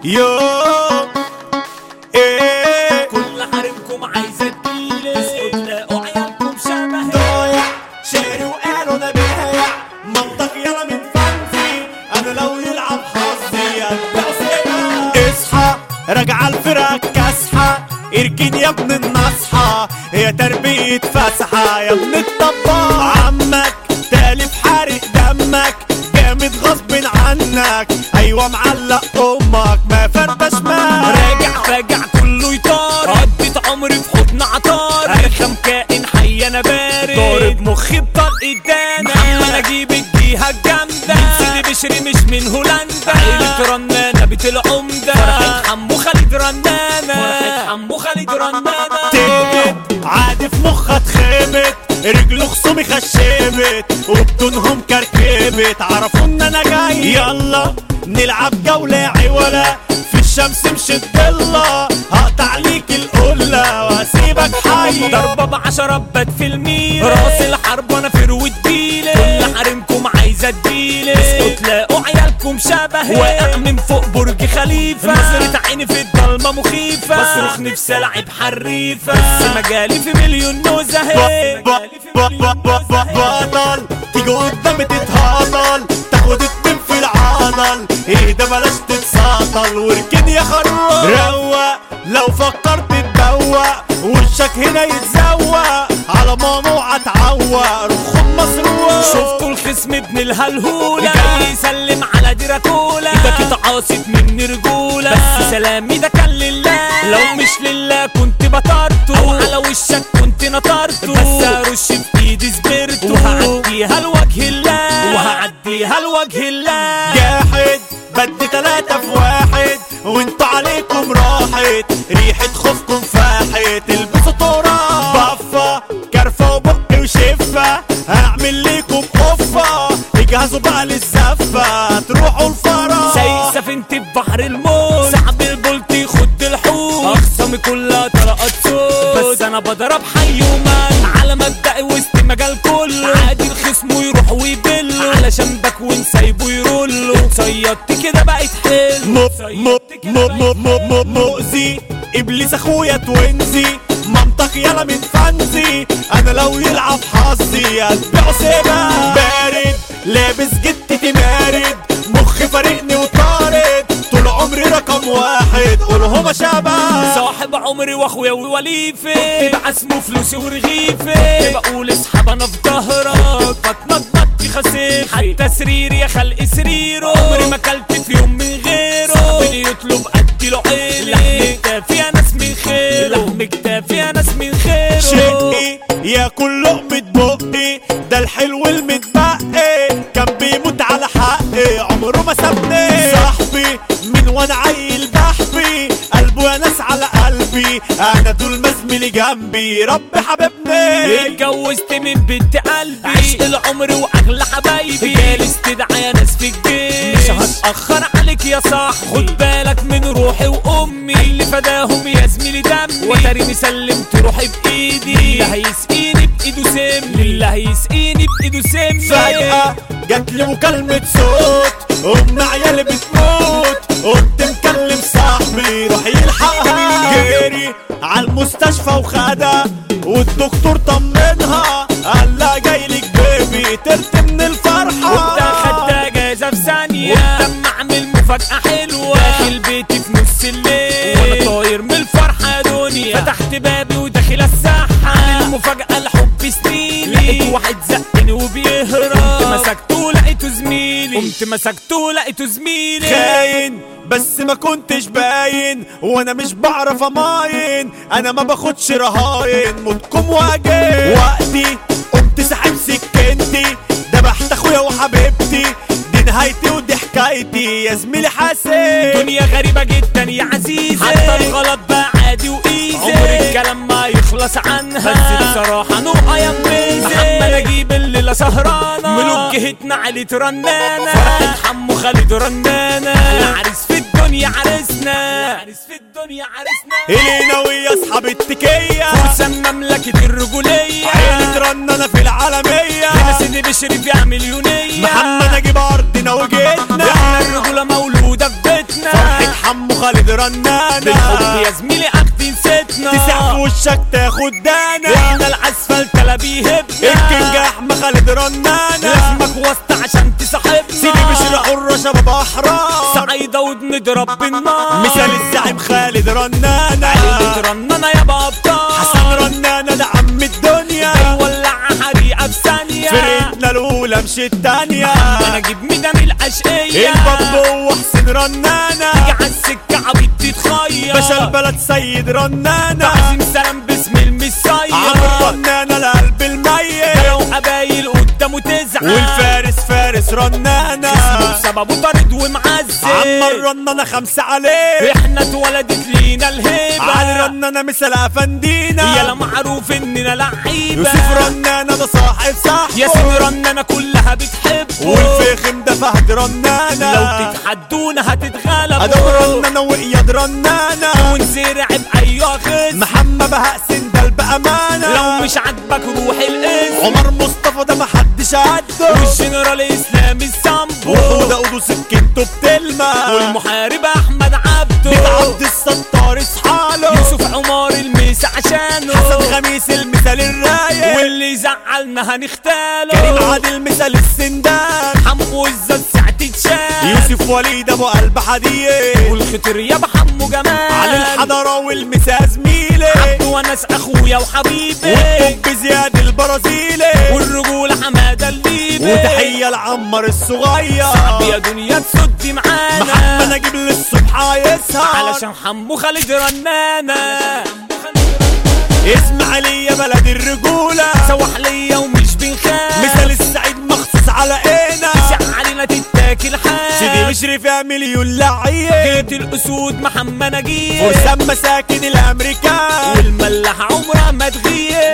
يو ايه كل حريمكم عايزة تجيلي تلاقوا عيالكم شبهي ضايع شاري وقالوا انا بايع منطق يلا من فانزي انا لو يلعب حظي اتبع سيبها اصحى راجعة الفرق كاسحة اركن يا ابن النصحى هي تربية فسحة يا ابن الطباخ عمك تالف حارق دمك جامد غصب عنك ايوه معلق امك ما فردش ما راجع فاجع كله يطار قضيت عمري في حضن عطار ارخم كائن حي انا بارد ضارب مخي بطلق الدانا محمد اجيب الجيهة الجامدة من سيدي بشري مش من هولندا عيلة رنانة بيت العمدة فرحة حمو خالد رنانة فرحة حمو خالد رنانة تهبت عادي في مخها اتخبت رجل خصومي خشبت وبدونهم كركبت عرفوا ان انا جاي يلا نلعب جولة عولة في الشمس مش الضلة هقطع ليك القلة وهسيبك حي ضربة بعشرة بات في الميل راس الحرب وانا فروة ديلي كل حريمكم عايزة تديلي اسكت تلاقوا عيالكم شبهي واقع من فوق برج خليفة نظرة عيني في الضلمة مخيفة بصرخ نفسي العب حريفة بس مجالي في مليون نزهة ب- ب- ب- ب- ب- بطل تيجي قدامي تتهطل تاخد اتنين في العضل ايه ده بلاش تتساطل واركن يا خروف روق لو فكرت تدوق وشك هنا يتزوق على ممنوع اتعوق رخم مسروق شفتوا الخصم ابن الهلهولة جاي يسلم على ديراتولا ايدك اتعاصت مني رجولة بس سلامي ده كان لله لو مش لله كنت بطرته او على وشك كنت نطرته بس ارش في ايدي سبرته وهعديها لوجه الله وهعديها لوجه الله جاحد بدي تلاتة في واحد وانتوا عليكم راحت ريحة خوفكم فاحت البسوا تراب بفة كرفة وبق وشفة هعمل ليكم قفة اجهزوا بقى للزفة تروحوا الفرح سايق سفينتي في بحر الموت سحب البولت يخد الحوت اخصامي كلها طلقات صوت بس انا بضرب حي ومال على مبدئي وسط مجال كله عادي الخصم يروح ويبله علشان بكون سايبه يرله اتصيدت كده بقيت حلو م م م م م م مؤذي ابليس اخويا توينزي منطق يلا من فانزي انا لو يلعب حظي اتبعه سيبها بارد لابس جتتي مارد مخي فارقني وطارد طول عمري رقم واحد قولهم شبه صاحب عمري واخويا ووليفي تبقى اسمه فلوسي ورغيفي بقول اسحب انا في ظهرك بتنطط خسيفي حتى سريري يا خلق سريره عمري ما اكلت في يوم من غيره صاحبي يطلب ادي له عيلي لحم كتافي يا ناس من خيره لحم كتافي يا ناس من خيره شقي ياكل لقمة بقي ده الحلو المتبقي كان بيموت على حقي عمره ما سابني صاحبي من وانا عيل بحبي قلبه يا ناس على قلبي انا طول ما زميلي جنبي رب حبيبني اتجوزت من بنت قلبي عشق العمر واغلى حبايبي جالي استدعى يا ناس في الجيش مش هتاخر عليك يا صاح خد بالك من روحي وامي اللي فداهم يا زميلي دمي وتري سلمت روحي بايدي اللي هيسقيني بايده سم اللي هيسقيني بايده سم فجأة جات لي مكالمة صوت أم عيالي بتموت قلت مكلم صاحبي روح يلحقها جري على المستشفى وخدها والدكتور طمنها قال لها جاي لك بيبي ترت من الفرحة وانت خدت جايزة في ثانية ولما اعمل مفاجأة حلوة داخل بيتي في نص الليل وانا طاير من الفرحة يا دنيا فتحت بابي وداخل الساحة عن المفاجأة الحب سنيني لقيت واحد زقني وبيهرب قمت مسكته لقيته زميلي قمت مسكته لقيته زميلي خاين بس ما كنتش باين وانا مش بعرف اماين انا ما باخدش رهاين موتكم واجب وقتي قمت ساحب سكنتي دبحت اخويا وحبيبتي دي نهايتي ودي حكايتي يا زميلي حاسب دنيا غريبة جدا يا عزيزي حتى الغلط بقى عادي وايزي عمر الكلام ما يخلص عنها بس بصراحة نو ايام بيزي محمد اجيب الليلة سهرانة ملوك جهتنا علي رنانة فرحة حمو خالد رنانة العريس في الدنيا عرسنا عريس في الدنيا عرسنا الينا ويا اصحاب التكية فرسان مملكة الرجولية عيلة رنانة في العالمية هنا سيدي بشري فيها مليونية محمد اجيب ارضنا وجيتنا احنا الرجولة مولودة في بيتنا فرحتنا فرحة حمو خالد رنانة بالحب يا زميلي اخدي نسيتنا تسع في وشك تاخد دانا احنا العسفل تلا بيهبنا الكينج احمد خالد رنانة لازمك وسط عشان تصاحبنا سيدي بشر حرة شباب احرار سعيدة ونضرب بالنار مثال الزعيم خالد رنانة بترننا يا بابا حسن رنانة ده عم الدنيا ولع حريقة في ثانية فرقتنا الاولى مش التانية انا اجيب ميدان الاشقية البابو وحسين رنانة تيجي عالسكة عبيط تتخير باشا البلد سيد رنانة تعزيم سلام باسم المسير عمرو رنانة القلب الميت لو قبايل قدامه تزعل والفارس فارس رنانة بسببه طارد ومعزل عمر رنانة خمسة عليه احنا اتولدت لينا الهيبة علي رنانة مثل افندينا يلا معروف اننا لعيبة يوسف رنانة ده صاحب صاحبه ياسين رنانة كلها بتحبه والفخم ده فهد رنانة لو تتحدونا ادم هتتغلبوا رنانة واياد رنانة ونزرع بأيوة خصم محمد بهاء سندل بأمانة لو مش عاجبك روح الاسم عمر مصطفى ده محدش عده والجنرال اسلامي السامبو وحودة قدو سكنته بتلمع والمحارب احمد عبده ديك عبد الستار اصحاله يوسف عمار الميس عشانه حسن خميس المثال الرايق واللي زعلنا كريم هنختاله عادل مثال السندان حمو الزاد ساعة تتشال يوسف وليد ابو قلب حديد والخطر يا بحمو جمال علي الحضرة والمسا زميلي وناس اخويا وحبيبي والطب زياد البرازيلي والرجولة حمادة الليبي وتحية لعمر الصغير يا دنيا تسدي محمد معانا نجيب للصبح يسهر علشان حمو خالد رنانة اسماعيلية بلد الرجولة سوح ليا ومش بنخاف مثال السعيد مخصوص على اينا ساعة علينا تتاكل حاف سيدي مشرف يا مليون لعيب جيت الاسود محمد نجيب فرسان مساكن الامريكان والملاحة عمرها ما تغيب